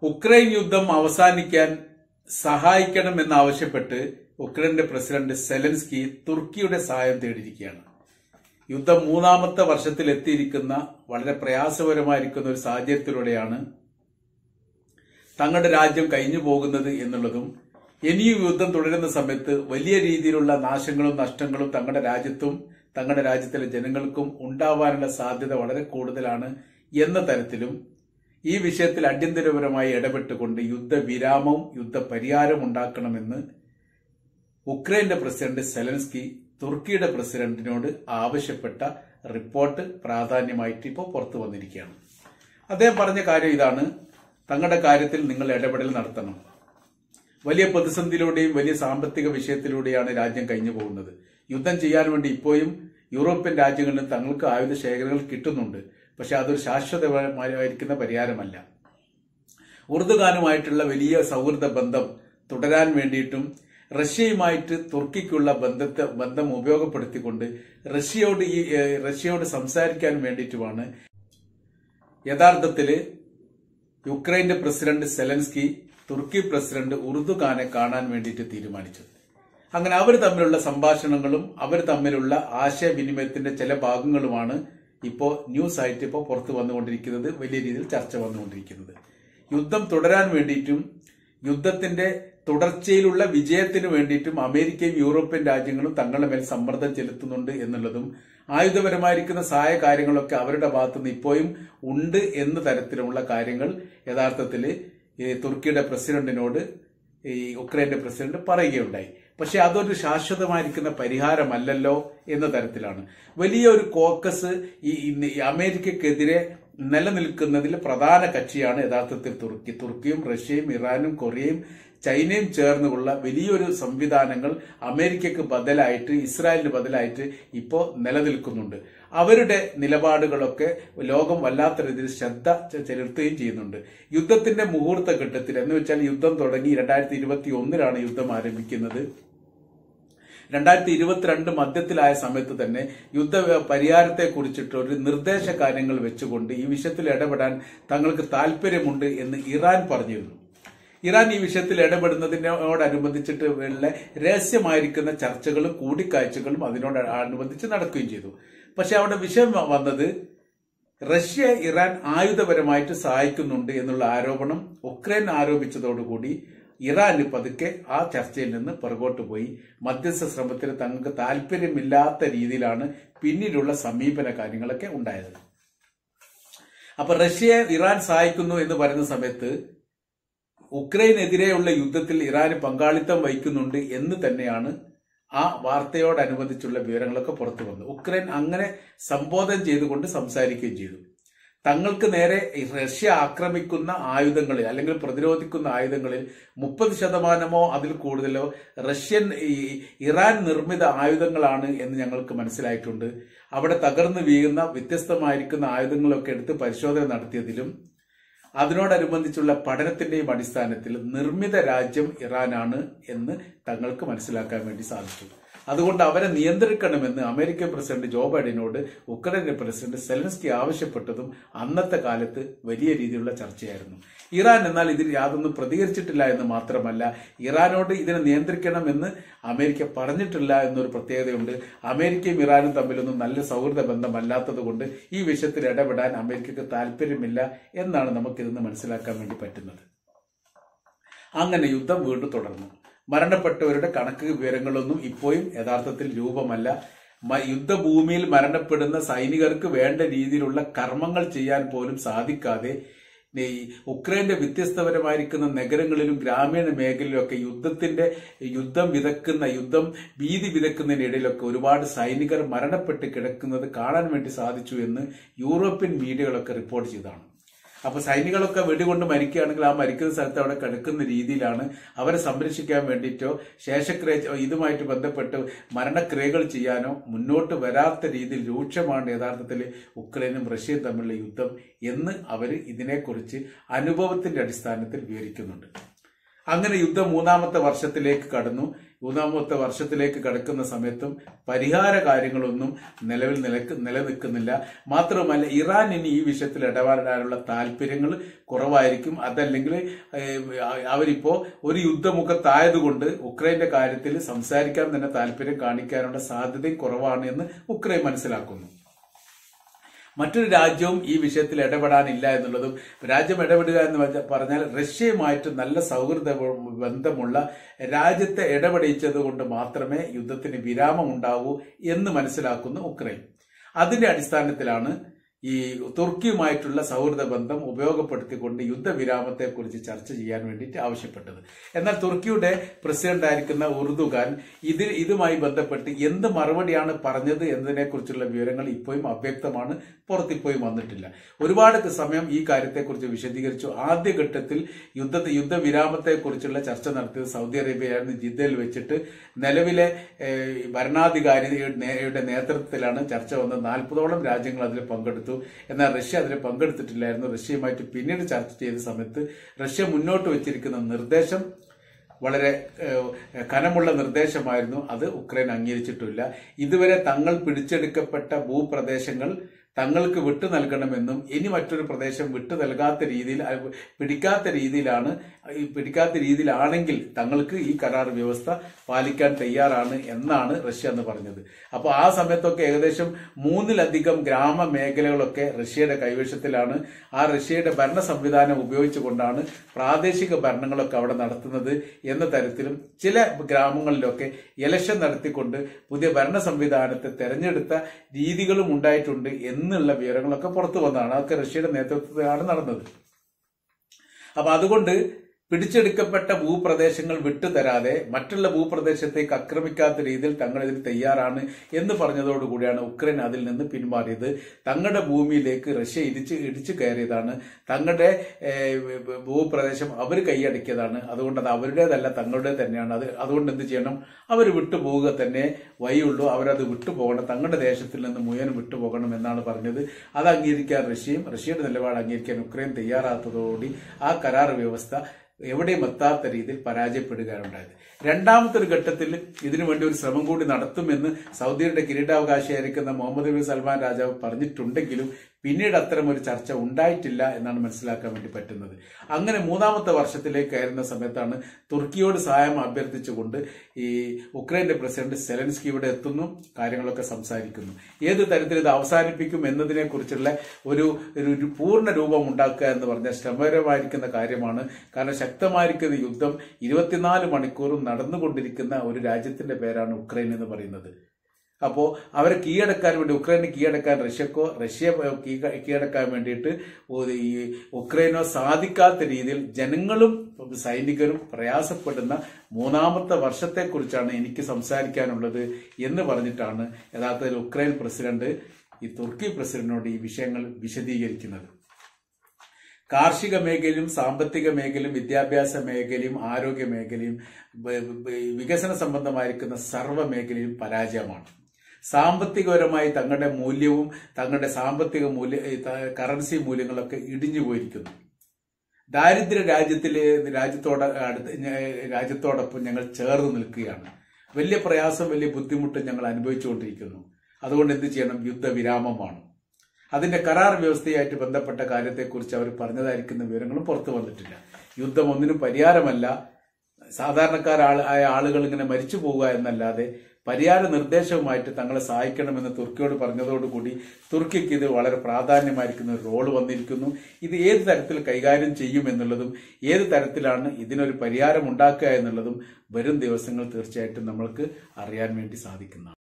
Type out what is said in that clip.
Ukraine യുദ്ധം അവസാനിക്കാൻ സഹായിക്കണമെന്നാവശ്യപ്പെട്ട് ഉക്രൈന്റെ president Zelensky തുർക്കിയുടെ സഹായം തേടിയിരിക്കുകയാണ് യുദ്ധം മൂന്നാമത്തെ വർഷത്തിൽ എത്തിയിരിക്കുന്ന വളരെ പ്രയാസപരമായിരിക്കുന്ന ഒരു സാഹചര്യത്തിലൂടെയാണ് തങ്ങളുടെ രാജ്യം കഴിഞ്ഞു പോകുന്നത് എന്നുള്ളതും ഇനിയും യുദ്ധം തുടരുന്ന സമയത്ത് വലിയ രീതിയിലുള്ള നാശങ്ങളും നഷ്ടങ്ങളും തങ്ങളുടെ രാജ്യത്തും തങ്ങളുടെ രാജ്യത്തിലെ ജനങ്ങൾക്കും ഉണ്ടാവാനുള്ള സാധ്യത വളരെ കൂടുതലാണ് എന്ന തരത്തിലും ഈ വിഷയത്തിൽ അടിയന്തരപരമായി ഇടപെട്ടുകൊണ്ട് യുദ്ധവിരാമവും യുദ്ധപരിഹാരവും ഉണ്ടാക്കണമെന്ന് ഉക്രൈന്റെ പ്രസിഡന്റ് സെലൻസ്കി തുർക്കിയുടെ പ്രസിഡന്റിനോട് ആവശ്യപ്പെട്ട റിപ്പോർട്ട് പ്രാധാന്യമായിട്ട് ഇപ്പോൾ പുറത്തു വന്നിരിക്കുകയാണ് അദ്ദേഹം പറഞ്ഞ കാര്യം ഇതാണ് തങ്ങളുടെ കാര്യത്തിൽ നിങ്ങൾ ഇടപെടൽ നടത്തണം വലിയ പ്രതിസന്ധിയിലൂടെയും വലിയ സാമ്പത്തിക വിഷയത്തിലൂടെയാണ് രാജ്യം കഴിഞ്ഞു പോകുന്നത് യുദ്ധം ചെയ്യാൻ വേണ്ടി ഇപ്പോഴും യൂറോപ്യൻ രാജ്യങ്ങളിലും തങ്ങൾക്ക് ആയുധ ശേഖരങ്ങൾ കിട്ടുന്നുണ്ട് പക്ഷെ അതൊരു ശാശ്വതമായിരിക്കുന്ന പരിഹാരമല്ല ഉറുദുഖാനുമായിട്ടുള്ള വലിയ സൗഹൃദ ബന്ധം തുടരാൻ വേണ്ടിയിട്ടും റഷ്യയുമായിട്ട് തുർക്കിക്കുള്ള ബന്ധത്തെ ബന്ധം ഉപയോഗപ്പെടുത്തിക്കൊണ്ട് റഷ്യയോട് ഈ ഏഹ്, റഷ്യയോട് സംസാരിക്കാൻ വേണ്ടിയിട്ടുമാണ് യഥാർത്ഥത്തില് യുക്രൈന്റെ പ്രസിഡന്റ് സെലൻസ്കി തുർക്കി പ്രസിഡന്റ് ഉറുദുഖാനെ കാണാൻ വേണ്ടിയിട്ട് തീരുമാനിച്ചത് അങ്ങനെ അവർ തമ്മിലുള്ള സംഭാഷണങ്ങളും അവർ തമ്മിലുള്ള ആശയവിനിമയത്തിന്റെ ചില ഭാഗങ്ങളുമാണ് ഇപ്പോ ന്യൂസ് ആയിട്ട് ഇപ്പോൾ പുറത്തു വന്നുകൊണ്ടിരിക്കുന്നത് വലിയ രീതിയിൽ ചർച്ച വന്നുകൊണ്ടിരിക്കുന്നത് യുദ്ധം തുടരാൻ വേണ്ടിയിട്ടും യുദ്ധത്തിന്റെ തുടർച്ചയിലുള്ള വിജയത്തിന് വേണ്ടിയിട്ടും അമേരിക്കയും യൂറോപ്യൻ രാജ്യങ്ങളും തങ്ങളുടെ മേൽ സമ്മർദ്ദം ചെലുത്തുന്നുണ്ട് എന്നുള്ളതും ആയുധപരമായിരിക്കുന്ന സഹായ കാര്യങ്ങളൊക്കെ അവരുടെ ഭാഗത്തുനിന്ന് ഇപ്പോഴും ഉണ്ട് എന്ന തരത്തിലുള്ള കാര്യങ്ങൾ യഥാർത്ഥത്തിൽ ഈ തുർക്കിയുടെ പ്രസിഡന്റിനോട് ഈ ഉക്രൈന്റെ പ്രസിഡന്റ് പറയുകയുണ്ടായി പക്ഷെ അതൊരു ശാശ്വതമായിരിക്കുന്ന പരിഹാരമല്ലല്ലോ എന്ന തരത്തിലാണ് വലിയൊരു കോക്കസ് ഈ ഇന്ന് ഈ അമേരിക്കക്കെതിരെ നിലനിൽക്കുന്നതിൽ പ്രധാന കക്ഷിയാണ് യഥാർത്ഥത്തിൽ തുർക്കി തുർക്കിയും റഷ്യയും ഇറാനും കൊറിയയും ചൈനയും ചേർന്നുള്ള വലിയൊരു സംവിധാനങ്ങൾ അമേരിക്കക്ക് ബദലായിട്ട് ഇസ്രായേലിന് ബദലായിട്ട് ഇപ്പോൾ നിലനിൽക്കുന്നുണ്ട് അവരുടെ നിലപാടുകളൊക്കെ ലോകം വല്ലാത്ത രീതിയിൽ ശ്രദ്ധ ചെ- ചെലുത്തുകയും ചെയ്യുന്നുണ്ട് യുദ്ധത്തിന്റെ മുഹൂർത്ത ഘട്ടത്തിൽ എന്ന് വെച്ചാൽ യുദ്ധം തുടങ്ങി രണ്ടായിരത്തി ഇരുപത്തി ഒന്നിലാണ് യുദ്ധം ആരംഭിക്കുന്നത് രണ്ടായിരത്തി ഇരുപത്തിരണ്ട് മധ്യത്തിലായ സമയത്ത് തന്നെ യുദ്ധ പരിഹാരത്തെ കുറിച്ചിട്ട് ഒരു നിർദ്ദേശ കാര്യങ്ങൾ വെച്ചുകൊണ്ട് ഈ വിഷയത്തിൽ ഇടപെടാൻ തങ്ങൾക്ക് താല്പര്യമുണ്ട് എന്ന് ഇറാൻ പറഞ്ഞിരുന്നു ഇറാൻ ഈ വിഷയത്തിൽ ഇടപെടുന്നതിനോടനുബന്ധിച്ചിട്ട് ഉള്ള രഹസ്യമായിരിക്കുന്ന ചർച്ചകളും കൂടിക്കാഴ്ചകളും അതിനോട് അനുബന്ധിച്ച് നടക്കുകയും ചെയ്തു പക്ഷെ അവിടെ വിഷയം വന്നത് റഷ്യ ഇറാൻ ആയുധപരമായിട്ട് സഹായിക്കുന്നുണ്ട് എന്നുള്ള ആരോപണം ഉക്രൈൻ ആരോപിച്ചതോടുകൂടി ഇറാന് പതുക്കെ ആ ചർച്ചയിൽ നിന്ന് പുറകോട്ട് പോയി മധ്യസ്ഥ ശ്രമത്തിന് തങ്ങൾക്ക് താല്പര്യമില്ലാത്ത രീതിയിലാണ് പിന്നീടുള്ള സമീപന കാര്യങ്ങളൊക്കെ ഉണ്ടായത് അപ്പൊ റഷ്യയെ ഇറാൻ സഹായിക്കുന്നു എന്ന് പറയുന്ന സമയത്ത് ഉക്രൈനെതിരെയുള്ള യുദ്ധത്തിൽ ഇറാന് പങ്കാളിത്തം വഹിക്കുന്നുണ്ട് എന്ന് തന്നെയാണ് ആ വാർത്തയോടനുബന്ധിച്ചുള്ള വിവരങ്ങളൊക്കെ പുറത്തു വന്നു ഉക്രൈൻ അങ്ങനെ സംബോധന ചെയ്തുകൊണ്ട് സംസാരിക്കുകയും ചെയ്തു തങ്ങൾക്ക് നേരെ ഈ റഷ്യ ആക്രമിക്കുന്ന ആയുധങ്ങളിൽ അല്ലെങ്കിൽ പ്രതിരോധിക്കുന്ന ആയുധങ്ങളിൽ മുപ്പത് ശതമാനമോ അതിൽ കൂടുതലോ റഷ്യൻ ഈ ഇറാൻ നിർമ്മിത ആയുധങ്ങളാണ് എന്ന് ഞങ്ങൾക്ക് മനസ്സിലായിട്ടുണ്ട് അവിടെ തകർന്നു വീഴുന്ന വ്യത്യസ്തമായിരിക്കുന്ന ആയുധങ്ങളൊക്കെ എടുത്ത് പരിശോധന നടത്തിയതിലും അതിനോടനുബന്ധിച്ചുള്ള പഠനത്തിന്റെയും അടിസ്ഥാനത്തിൽ നിർമ്മിത രാജ്യം ഇറാനാണ് എന്ന് തങ്ങൾക്ക് മനസ്സിലാക്കാൻ വേണ്ടി സാധിച്ചു അതുകൊണ്ട് അവരെ നിയന്ത്രിക്കണമെന്ന് അമേരിക്കൻ പ്രസിഡന്റ് ജോ ബൈഡനോട് ഉക്രൈൻ പ്രസിഡന്റ് സെലൻസ്കി ആവശ്യപ്പെട്ടതും അന്നത്തെ കാലത്ത് വലിയ രീതിയിലുള്ള ചർച്ചയായിരുന്നു ഇറാൻ എന്നാൽ ഇതിൽ യാതൊന്നും പ്രതികരിച്ചിട്ടില്ല എന്ന് മാത്രമല്ല ഇറാനോട് ഇതിനെ നിയന്ത്രിക്കണമെന്ന് അമേരിക്ക പറഞ്ഞിട്ടില്ല എന്നൊരു പ്രത്യേകതയുണ്ട് അമേരിക്കയും ഇറാനും തമ്മിലൊന്നും നല്ല സൗഹൃദ ബന്ധമല്ലാത്തത് കൊണ്ട് ഈ വിഷയത്തിൽ ഇടപെടാൻ അമേരിക്കക്ക് താല്പര്യമില്ല എന്നാണ് നമുക്കിതെന്ന് മനസ്സിലാക്കാൻ വേണ്ടി പറ്റുന്നത് അങ്ങനെ യുദ്ധം വീണ്ടും തുടർന്നു മരണപ്പെട്ടവരുടെ കണക്ക് വിവരങ്ങളൊന്നും ഇപ്പോഴും യഥാർത്ഥത്തിൽ രൂപമല്ല മ- യുദ്ധഭൂമിയിൽ മരണപ്പെടുന്ന സൈനികർക്ക് വേണ്ട രീതിയിലുള്ള കർമ്മങ്ങൾ ചെയ്യാൻ പോലും സാധിക്കാതെ ഈ ഉക്രൈന്റെ വ്യത്യസ്തപരമായിരിക്കുന്ന നഗരങ്ങളിലും ഗ്രാമീണ മേഖലയിലൊക്കെ യുദ്ധത്തിന്റെ യുദ്ധം വിതക്കുന്ന യുദ്ധം ഭീതി വിതക്കുന്നതിനിടയിലൊക്കെ ഒരുപാട് സൈനികർ മരണപ്പെട്ട് കിടക്കുന്നത് കാണാൻ വേണ്ടി സാധിച്ചു എന്ന് യൂറോപ്യൻ മീഡിയകളൊക്കെ റിപ്പോർട്ട് ചെയ്തതാണ് അപ്പൊ സൈനികളൊക്കെ വെടികൊണ്ട് മരിക്കുകയാണെങ്കിൽ ആ മരിക്കുന്ന സ്ഥലത്ത് അവിടെ കിടക്കുന്ന രീതിയിലാണ് അവരെ സംരക്ഷിക്കാൻ വേണ്ടിയിട്ടോ ശേഷക്രിയ ഇതുമായിട്ട് ബന്ധപ്പെട്ട് മരണക്രിയകൾ ചെയ്യാനോ മുന്നോട്ട് വരാത്ത രീതിയിൽ രൂക്ഷമാണ് യഥാർത്ഥത്തിൽ ഉക്രൈനും റഷ്യയും തമ്മിലുള്ള യുദ്ധം എന്ന് അവർ ഇതിനെക്കുറിച്ച് അനുഭവത്തിന്റെ അടിസ്ഥാനത്തിൽ വിവരിക്കുന്നുണ്ട് അങ്ങനെ യുദ്ധം മൂന്നാമത്തെ വർഷത്തിലേക്ക് കടന്നു മൂന്നാമത്തെ വർഷത്തിലേക്ക് കടക്കുന്ന സമയത്തും പരിഹാര കാര്യങ്ങളൊന്നും നിലവിൽ നിലക്ക് നിലനിൽക്കുന്നില്ല മാത്രമല്ല ഇറാൻ ഇനി ഈ വിഷയത്തിൽ ഇടപെടാനുള്ള താല്പര്യങ്ങൾ കുറവായിരിക്കും അതല്ലെങ്കിൽ ഏഹ്, അവരിപ്പോ ഒരു യുദ്ധമുഖത്തായതുകൊണ്ട് ഉക്രൈന്റെ കാര്യത്തിൽ സംസാരിക്കാൻ തന്നെ താല്പര്യം കാണിക്കാനുള്ള സാധ്യതയും കുറവാണ് എന്ന് ഉക്രൈൻ മനസ്സിലാക്കുന്നു മറ്റൊരു രാജ്യവും ഈ വിഷയത്തിൽ ഇടപെടാനില്ല എന്നുള്ളതും രാജ്യം ഇടപെടുക എന്ന് വെച്ച- പറഞ്ഞാൽ റഷ്യയുമായിട്ട് നല്ല സൗഹൃദ ബന്ധമുള്ള രാജ്യത്തെ ഇടപെടിച്ചത് കൊണ്ട് മാത്രമേ യുദ്ധത്തിന് വിരാമം ഉണ്ടാവൂ എന്ന് മനസ്സിലാക്കുന്നു ഉക്രൈൻ അതിന്റെ അടിസ്ഥാനത്തിലാണ് ഈ തുർക്കിയുമായിട്ടുള്ള സൗഹൃദ ബന്ധം ഉപയോഗപ്പെടുത്തിക്കൊണ്ട് യുദ്ധവിരാമത്തെക്കുറിച്ച് ചർച്ച ചെയ്യാൻ വേണ്ടിയിട്ട് ആവശ്യപ്പെട്ടത് എന്നാൽ തുർക്കിയുടെ പ്രസിഡന്റ് ആയിരിക്കുന്ന ഉറുദുഖാൻ ഇതിൽ ഇതുമായി ബന്ധപ്പെട്ട് എന്ത് മറുപടിയാണ് പറഞ്ഞത് എന്നതിനെക്കുറിച്ചുള്ള വിവരങ്ങൾ ഇപ്പോഴും അവ്യക്തമാണ് പുറത്തിപ്പോഴും വന്നിട്ടില്ല ഒരുപാട് സമയം ഈ കാര്യത്തെക്കുറിച്ച് വിശദീകരിച്ചു ആദ്യഘട്ടത്തിൽ യുദ്ധ യുദ്ധവിരാമത്തെക്കുറിച്ചുള്ള ചർച്ച നടത്തിയത് സൗദി അറേബ്യയായിരുന്നു ജിദ്ദയിൽ വെച്ചിട്ട് നിലവിലെ ഏഹ്, ഭരണാധികാരിയുടെ നേതൃത്വത്തിലാണ് ചർച്ച വന്നത് നാൽപ്പതോളം രാജ്യങ്ങൾ അതിൽ പങ്കെടുത്തു എന്നാൽ റഷ്യ അതിൽ പങ്കെടുത്തിട്ടില്ലായിരുന്നു റഷ്യയുമായിട്ട് പിന്നീട് ചർച്ച ചെയ്ത സമയത്ത് റഷ്യ മുന്നോട്ട് വെച്ചിരിക്കുന്ന നിർദ്ദേശം വളരെ ഏഹ്, കനമുള്ള നിർദ്ദേശമായിരുന്നു അത് ഉക്രൈൻ അംഗീകരിച്ചിട്ടില്ല ഇതുവരെ തങ്ങൾ പിടിച്ചെടുക്കപ്പെട്ട ഭൂപ്രദേശങ്ങൾ തങ്ങൾക്ക് വിട്ടു നൽകണമെന്നും ഇനി മറ്റൊരു പ്രദേശം വിട്ടു നൽകാത്ത രീതിയിൽ അഹ് പിടിക്കാത്ത രീതിയിലാണ് ഈ പിടിക്കാത്ത രീതിയിലാണെങ്കിൽ തങ്ങൾക്ക് ഈ കരാർ വ്യവസ്ഥ പാലിക്കാൻ തയ്യാറാണ് എന്നാണ് റഷ്യ എന്ന് പറഞ്ഞത് അപ്പോൾ ആ സമയത്തൊക്കെ ഏകദേശം മൂന്നിലധികം ഗ്രാമ മേഖലകളൊക്കെ റഷ്യയുടെ കൈവശത്തിലാണ് ആ റഷ്യയുടെ ഭരണ സംവിധാനം ഉപയോഗിച്ചുകൊണ്ടാണ് പ്രാദേശിക ഭരണങ്ങളൊക്കെ അവിടെ നടത്തുന്നത് എന്ന തരത്തിലും ചില ഗ്രാമങ്ങളിലൊക്കെ ഇലക്ഷൻ നടത്തിക്കൊണ്ട് പുതിയ ഭരണ സംവിധാനത്തെ തെരഞ്ഞെടുത്ത രീതികളും ഉണ്ടായിട്ടുണ്ട് എന്നുള്ള വിവരങ്ങളൊക്കെ പുറത്തു വന്നതാണ് അതൊക്കെ റഷ്യയുടെ നേതൃത്വത്തിലാണ് നടന്നത് അപ്പൊ അതുകൊണ്ട് പിടിച്ചെടുക്കപ്പെട്ട ഭൂപ്രദേശങ്ങൾ വിട്ടുതരാതെ മറ്റുള്ള ഭൂപ്രദേശത്തേക്ക് ആക്രമിക്കാത്ത രീതിയിൽ തങ്ങൾ ഇതിന് തയ്യാറാണ് എന്ന് പറഞ്ഞതോടുകൂടിയാണ് ഉക്രൈൻ അതിൽ നിന്ന് പിന്മാറിയത് തങ്ങളുടെ ഭൂമിയിലേക്ക് റഷ്യ ഇടിച്ച് ഇടിച്ചു കയറിയതാണ് തങ്ങളുടെ ഏഹ്, ഭൂപ്രദേശം അവർ കൈയടക്കിയതാണ് അതുകൊണ്ട് അത് അവരുടേതല്ല തങ്ങളുടെ തന്നെയാണ് അത് അതുകൊണ്ട് എന്ത് ചെയ്യണം അവർ വിട്ടുപോവുക തന്നെ വഴിയുള്ളൂ അവരത് വിട്ടുപോകണം തങ്ങളുടെ ദേശത്തിൽ നിന്ന് മുഴുവൻ വിട്ടുപോകണം എന്നാണ് പറഞ്ഞത് അത് അംഗീകരിക്കാൻ റഷ്യയും റഷ്യയുടെ നിലപാട് അംഗീകരിക്കാൻ ഉക്രൈൻ തയ്യാറാത്തതോടുകൂടി ആ കരാർ വ്യവസ്ഥ എവിടെയും എത്താത്ത രീതിയിൽ പരാജയപ്പെടുകയാണ് ഉണ്ടായത് രണ്ടാമത്തെ ഒരു ഘട്ടത്തിൽ ഇതിനുവേണ്ടി ഒരു ശ്രമം കൂടി നടത്തുമെന്ന് സൗദിയുടെ കിരീടാവകാശിയായിരിക്കുന്ന മുഹമ്മദ് ബിൻ സൽമാൻ രാജാവ് പറഞ്ഞിട്ടുണ്ടെങ്കിലും പിന്നീട് അത്തരം ഒരു ചർച്ച ഉണ്ടായിട്ടില്ല എന്നാണ് മനസ്സിലാക്കാൻ വേണ്ടി പറ്റുന്നത് അങ്ങനെ മൂന്നാമത്തെ വർഷത്തിലേക്ക് കയറുന്ന സമയത്താണ് തുർക്കിയോട് സഹായം അഭ്യർത്ഥിച്ചുകൊണ്ട് ഈ ഉക്രൈന്റെ പ്രസിഡന്റ് സെലൻസ്കി ഇവിടെ എത്തുന്നു കാര്യങ്ങളൊക്കെ സംസാരിക്കുന്നു ഏത് തരത്തിൽ ഇത് അവസാനിപ്പിക്കും എന്നതിനെ കുറിച്ചുള്ള ഒരു ഒരു ഒരു പൂർണ്ണ രൂപം ഉണ്ടാക്കുക എന്ന് പറഞ്ഞാൽ ശ്രമകരമായിരിക്കുന്ന കാര്യമാണ് കാരണം ശക്തമായിരിക്കുന്ന യുദ്ധം ഇരുപത്തിനാല് മണിക്കൂറും നടന്നുകൊണ്ടിരിക്കുന്ന ഒരു രാജ്യത്തിന്റെ പേരാണ് ഉക്രൈൻ എന്ന് പറയുന്നത് അപ്പോൾ അവരെ കീഴടക്കാൻ വേണ്ടി ഉക്രൈനെ കീഴടക്കാൻ റഷ്യക്കോ റഷ്യ കീഴ- കീഴടക്കാൻ വേണ്ടിയിട്ട് ഒരു ഈ ഉക്രൈനോ സാധിക്കാത്ത രീതിയിൽ ജനങ്ങളും സൈനികരും പ്രയാസപ്പെടുന്ന മൂന്നാമത്തെ വർഷത്തെക്കുറിച്ചാണ് എനിക്ക് സംസാരിക്കാനുള്ളത് എന്ന് പറഞ്ഞിട്ടാണ് യഥാർത്ഥത്തിൽ ഉക്രൈൻ പ്രസിഡന്റ് ഈ തുർക്കി പ്രസിഡന്റിനോട് ഈ വിഷയങ്ങൾ വിശദീകരിക്കുന്നത് കാർഷിക മേഖലയും സാമ്പത്തിക മേഖലയും വിദ്യാഭ്യാസ മേഖലയും ആരോഗ്യ മേഖലയും ബ- ബ- വികസന സംബന്ധമായിരിക്കുന്ന സർവ്വ മേഖലയും പരാജയമാണ് സാമ്പത്തികപരമായി തങ്ങളുടെ മൂല്യവും തങ്ങളുടെ സാമ്പത്തിക മൂല്യ ഈ ത- കറൻസി മൂല്യങ്ങളൊക്കെ ഇടിഞ്ഞു പോയിരിക്കുന്നു ദാരിദ്ര്യ രാജ്യത്തിലെ രാജ്യത്തോട് അടുത്ത് ഞ- രാജ്യത്തോടൊപ്പം ഞങ്ങൾ ചേർന്ന് നിൽക്കുകയാണ് വലിയ പ്രയാസം വലിയ ബുദ്ധിമുട്ടും ഞങ്ങൾ അനുഭവിച്ചുകൊണ്ടിരിക്കുന്നു അതുകൊണ്ട് എന്ത് ചെയ്യണം യുദ്ധവിരാമമാണ് അതിന്റെ കരാർ വ്യവസ്ഥയായിട്ട് ബന്ധപ്പെട്ട കാര്യത്തെക്കുറിച്ച് അവർ പറഞ്ഞതായിരിക്കുന്ന വിവരങ്ങളും പുറത്തു വന്നിട്ടില്ല യുദ്ധം ഒന്നിനും പരിഹാരമല്ല സാധാരണക്കാരായ ആളുകൾ ഇങ്ങനെ മരിച്ചു പോവുക എന്നല്ലാതെ പരിഹാര നിർദ്ദേശവുമായിട്ട് തങ്ങളെ സഹായിക്കണമെന്ന് തുർക്കിയോട് പറഞ്ഞതോടുകൂടി തുർക്കിക്ക് ഇത് വളരെ പ്രാധാന്യമായിരിക്കുന്ന ഒരു റോള് വന്നിരിക്കുന്നു ഇത് ഏത് തരത്തിൽ കൈകാര്യം ചെയ്യും എന്നുള്ളതും ഏത് തരത്തിലാണ് ഇതിനൊരു പരിഹാരം ഉണ്ടാക്കുക എന്നുള്ളതും വരും ദിവസങ്ങൾ തീർച്ചയായിട്ടും നമ്മൾക്ക് അറിയാൻ വേണ്ടി സാധിക്കുന്നതാണ്